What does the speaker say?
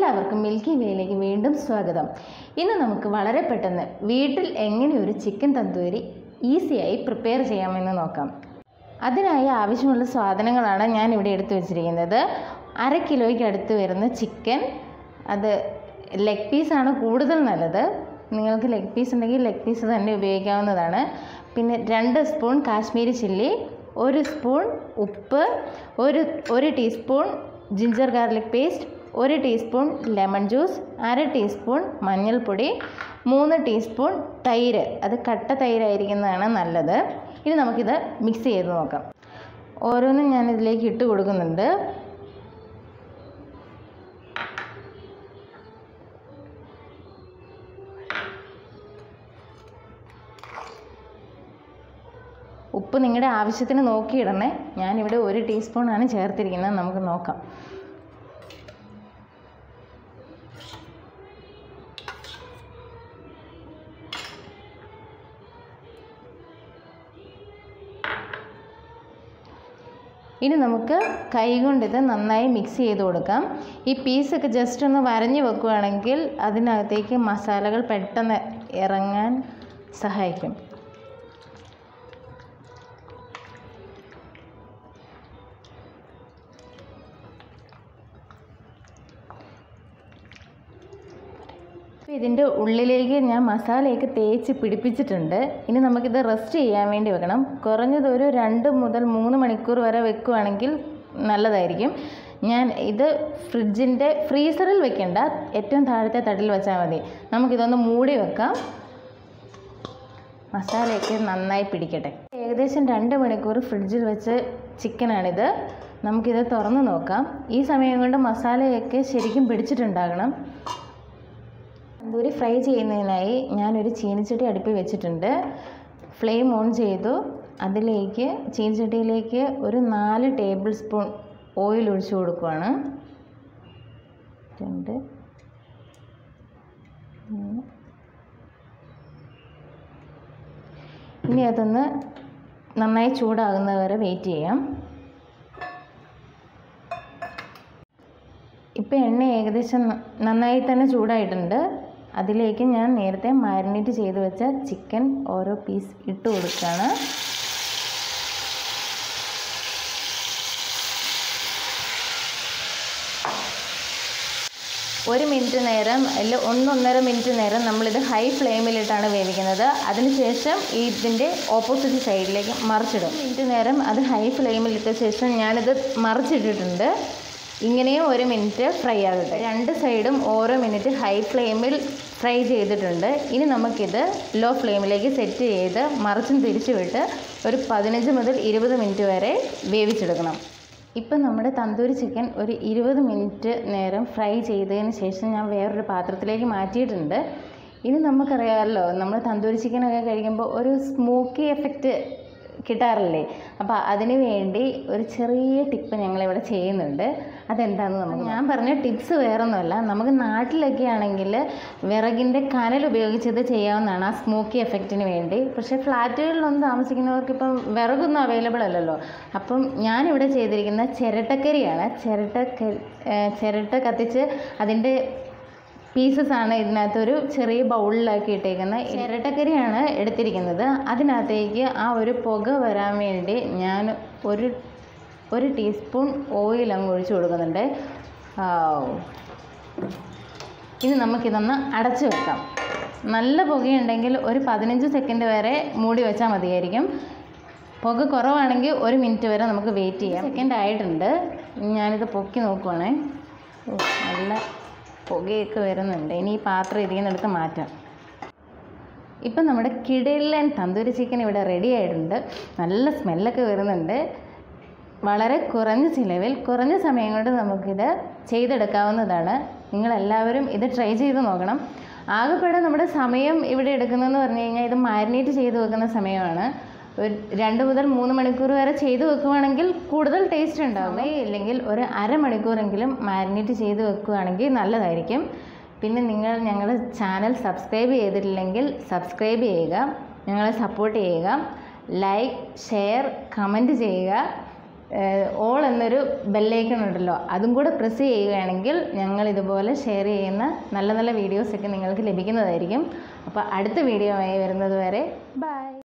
എല്ലാവർക്കും മിൽക്കി വേയിലേക്ക് വീണ്ടും സ്വാഗതം ഇന്ന് നമുക്ക് വളരെ പെട്ടെന്ന് വീട്ടിൽ എങ്ങനെ ഒരു ചിക്കൻ തന്തൂരി ഈസിയായി പ്രിപ്പയർ ചെയ്യാമെന്ന് നോക്കാം അതിനായി ആവശ്യമുള്ള സാധനങ്ങളാണ് ഞാൻ ഇവിടെ എടുത്തു വച്ചിരിക്കുന്നത് അര കിലോയ്ക്ക് അടുത്ത് വരുന്ന ചിക്കൻ അത് ലെഗ് പീസാണ് കൂടുതൽ നല്ലത് നിങ്ങൾക്ക് ലെഗ് പീസ് ഉണ്ടെങ്കിൽ ലെഗ് പീസ് തന്നെ ഉപയോഗിക്കാവുന്നതാണ് പിന്നെ രണ്ട് സ്പൂൺ കാശ്മീരി ചില്ലി ഒരു സ്പൂൺ ഉപ്പ് ഒരു ഒരു ടീസ്പൂൺ ജിഞ്ചർ ഗാർലിക് പേസ്റ്റ് ഒരു ടീസ്പൂൺ ലെമൺ ജ്യൂസ് അര ടീസ്പൂൺ മഞ്ഞൾപ്പൊടി മൂന്ന് ടീസ്പൂൺ തൈര് അത് കട്ട തൈരായിരിക്കുന്നതാണ് നല്ലത് ഇനി നമുക്കിത് മിക്സ് ചെയ്ത് നോക്കാം ഓരോന്നും ഞാൻ ഇതിലേക്ക് ഇട്ട് കൊടുക്കുന്നുണ്ട് ഉപ്പ് നിങ്ങളുടെ ആവശ്യത്തിന് നോക്കിയിടണേ ഞാനിവിടെ ഒരു ടീസ്പൂണാണ് ചേർത്തിരിക്കുന്നത് നമുക്ക് നോക്കാം ഇനി നമുക്ക് കൈകൊണ്ട് ഇത് നന്നായി മിക്സ് ചെയ്ത് കൊടുക്കാം ഈ പീസൊക്കെ ജസ്റ്റ് ഒന്ന് വരഞ്ഞ് വെക്കുകയാണെങ്കിൽ അതിനകത്തേക്ക് മസാലകൾ പെട്ടെന്ന് ഇറങ്ങാൻ സഹായിക്കും അപ്പോൾ ഇതിൻ്റെ ഉള്ളിലേക്ക് ഞാൻ മസാലയൊക്കെ തേച്ച് പിടിപ്പിച്ചിട്ടുണ്ട് ഇനി നമുക്കിത് റെസ്റ്റ് ചെയ്യാൻ വേണ്ടി വെക്കണം കുറഞ്ഞത് ഒരു രണ്ട് മുതൽ മൂന്ന് മണിക്കൂർ വരെ വെക്കുകയാണെങ്കിൽ നല്ലതായിരിക്കും ഞാൻ ഇത് ഫ്രിഡ്ജിൻ്റെ ഫ്രീസറിൽ വെക്കേണ്ട ഏറ്റവും താഴത്തെ തട്ടിൽ വെച്ചാൽ മതി നമുക്കിതൊന്ന് മൂടി വെക്കാം മസാലയൊക്കെ നന്നായി പിടിക്കട്ടെ ഏകദേശം രണ്ട് മണിക്കൂർ ഫ്രിഡ്ജിൽ വെച്ച് ചിക്കനാണിത് നമുക്കിത് തുറന്ന് നോക്കാം ഈ സമയം കൊണ്ട് മസാലയൊക്കെ ശരിക്കും പിടിച്ചിട്ടുണ്ടാകണം തന്തൂരി ഫ്രൈ ചെയ്യുന്നതിനായി ഞാനൊരു ചീനിച്ചട്ടി അടുപ്പിൽ വെച്ചിട്ടുണ്ട് ഫ്ലെയിം ഓൺ ചെയ്തു അതിലേക്ക് ചീനിച്ചട്ടിയിലേക്ക് ഒരു നാല് ടേബിൾ സ്പൂൺ ഓയിൽ ഒഴിച്ചു കൊടുക്കുകയാണ് രണ്ട് മൂന്ന് ഇനി അതൊന്ന് നന്നായി ചൂടാകുന്നത് വരെ വെയിറ്റ് ചെയ്യാം ഇപ്പോൾ എണ്ണ ഏകദേശം നന്നായി തന്നെ ചൂടായിട്ടുണ്ട് അതിലേക്ക് ഞാൻ നേരത്തെ മാരിനേറ്റ് ചെയ്ത് വെച്ച ചിക്കൻ ഓരോ പീസ് ഇട്ട് കൊടുക്കുകയാണ് ഒരു മിനിറ്റ് നേരം അല്ല ഒന്നൊന്നര മിനിറ്റ് നേരം നമ്മളിത് ഹൈ ഫ്ലെയിമിലിട്ടാണ് വേവിക്കുന്നത് അതിനുശേഷം ഇതിൻ്റെ ഓപ്പോസിറ്റ് സൈഡിലേക്ക് മറിച്ചിടും മിനിറ്റ് നേരം അത് ഹൈ ഫ്ലെയിമിലിട്ട ശേഷം ഞാനിത് മറിച്ചിട്ടിട്ടുണ്ട് ഇങ്ങനെയും ഒരു മിനിറ്റ് ഫ്രൈ ആകട്ടെ രണ്ട് സൈഡും ഓരോ മിനിറ്റ് ഹൈ ഫ്ലെയിമിൽ ഫ്രൈ ചെയ്തിട്ടുണ്ട് ഇനി നമുക്കിത് ലോ ഫ്ലെയിമിലേക്ക് സെറ്റ് ചെയ്ത് മറിച്ചും തിരിച്ചു വിട്ട് ഒരു പതിനഞ്ച് മുതൽ ഇരുപത് മിനിറ്റ് വരെ വേവിച്ചെടുക്കണം ഇപ്പം നമ്മുടെ തന്തൂരി ചിക്കൻ ഒരു ഇരുപത് മിനിറ്റ് നേരം ഫ്രൈ ചെയ്തതിന് ശേഷം ഞാൻ വേറൊരു പാത്രത്തിലേക്ക് മാറ്റിയിട്ടുണ്ട് ഇനി നമുക്കറിയാമല്ലോ നമ്മൾ തന്തൂരി ചിക്കനൊക്കെ കഴിക്കുമ്പോൾ ഒരു സ്മോക്കി എഫക്റ്റ് കിട്ടാറില്ലേ അപ്പോൾ അതിന് വേണ്ടി ഒരു ചെറിയ ടിപ്പ് ഞങ്ങളിവിടെ ചെയ്യുന്നുണ്ട് അതെന്താണെന്ന് നമുക്ക് ഞാൻ പറഞ്ഞ ടിപ്സ് വേറൊന്നുമല്ല നമുക്ക് നാട്ടിലൊക്കെ ആണെങ്കിൽ വിറകിൻ്റെ കനൽ ഉപയോഗിച്ചത് ചെയ്യാവുന്നതാണ് ആ സ്മോക്കി എഫക്റ്റിന് വേണ്ടി പക്ഷേ ഫ്ലാറ്റുകളിലൊന്നും താമസിക്കുന്നവർക്ക് ഇപ്പം വിറകൊന്നും അവൈലബിൾ അല്ലല്ലോ അപ്പം ഞാനിവിടെ ചെയ്തിരിക്കുന്ന ചിരട്ടക്കരിയാണ് ചിരട്ട ചിരട്ട കത്തിച്ച് അതിൻ്റെ പീസസ് ആണ് ഇതിനകത്തൊരു ചെറിയ ബൗളിലാക്കി ഇട്ടേക്കുന്നത് ചിരട്ടക്കരിയാണ് എടുത്തിരിക്കുന്നത് അതിനകത്തേക്ക് ആ ഒരു പുക വരാൻ വേണ്ടി ഞാൻ ഒരു ഒരു ടീസ്പൂൺ ഓയിൽ അങ്ങ് ഒഴിച്ചു കൊടുക്കുന്നുണ്ട് ഇനി നമുക്കിതൊന്ന് അടച്ചു വെക്കാം നല്ല പുകയുണ്ടെങ്കിൽ ഒരു പതിനഞ്ച് സെക്കൻഡ് വരെ മൂടി വെച്ചാൽ മതിയായിരിക്കും പുക കുറവാണെങ്കിൽ ഒരു മിനിറ്റ് വരെ നമുക്ക് വെയിറ്റ് ചെയ്യാം സെക്കൻഡ് ആയിട്ടുണ്ട് ഞാനിത് പൊക്കി നോക്കുവാണേ ഓ നല്ല പുകയൊക്കെ വരുന്നുണ്ട് ഇനി ഈ പാത്രം ഇതിൽ നിന്ന് എടുത്ത് മാറ്റാം ഇപ്പം നമ്മുടെ കിടലൻ തന്തൂരി ചിക്കൻ ഇവിടെ റെഡി ആയിട്ടുണ്ട് നല്ല സ്മെല്ലൊക്കെ വരുന്നുണ്ട് വളരെ കുറഞ്ഞ ചിലവിൽ കുറഞ്ഞ സമയം കൊണ്ട് നമുക്കിത് ചെയ്തെടുക്കാവുന്നതാണ് നിങ്ങളെല്ലാവരും ഇത് ട്രൈ ചെയ്ത് നോക്കണം ആകെപ്പെടെ നമ്മുടെ സമയം ഇവിടെ എടുക്കുന്നതെന്ന് പറഞ്ഞു കഴിഞ്ഞാൽ ഇത് മാരിനേറ്റ് ചെയ്ത് വെക്കുന്ന സമയമാണ് ഒരു രണ്ട് മുതൽ മൂന്ന് മണിക്കൂർ വരെ ചെയ്ത് വെക്കുകയാണെങ്കിൽ കൂടുതൽ ടേസ്റ്റ് ഉണ്ടാവും ഇല്ലെങ്കിൽ ഒരു അരമണിക്കൂറെങ്കിലും മാരിനേറ്റ് ചെയ്ത് വെക്കുകയാണെങ്കിൽ നല്ലതായിരിക്കും പിന്നെ നിങ്ങൾ ഞങ്ങളുടെ ചാനൽ സബ്സ്ക്രൈബ് ചെയ്തിട്ടില്ലെങ്കിൽ സബ്സ്ക്രൈബ് ചെയ്യുക ഞങ്ങളെ സപ്പോർട്ട് ചെയ്യുക ലൈക്ക് ഷെയർ കമൻറ്റ് ചെയ്യുക ഓൾ എന്നൊരു ബെല്ലൈക്കൺ ഉണ്ടല്ലോ അതും കൂടെ പ്രസ് ചെയ്യുകയാണെങ്കിൽ ഞങ്ങൾ ഇതുപോലെ ഷെയർ ചെയ്യുന്ന നല്ല നല്ല വീഡിയോസൊക്കെ നിങ്ങൾക്ക് ലഭിക്കുന്നതായിരിക്കും അപ്പോൾ അടുത്ത വീഡിയോ ആയി വരുന്നത് വരെ ബൈ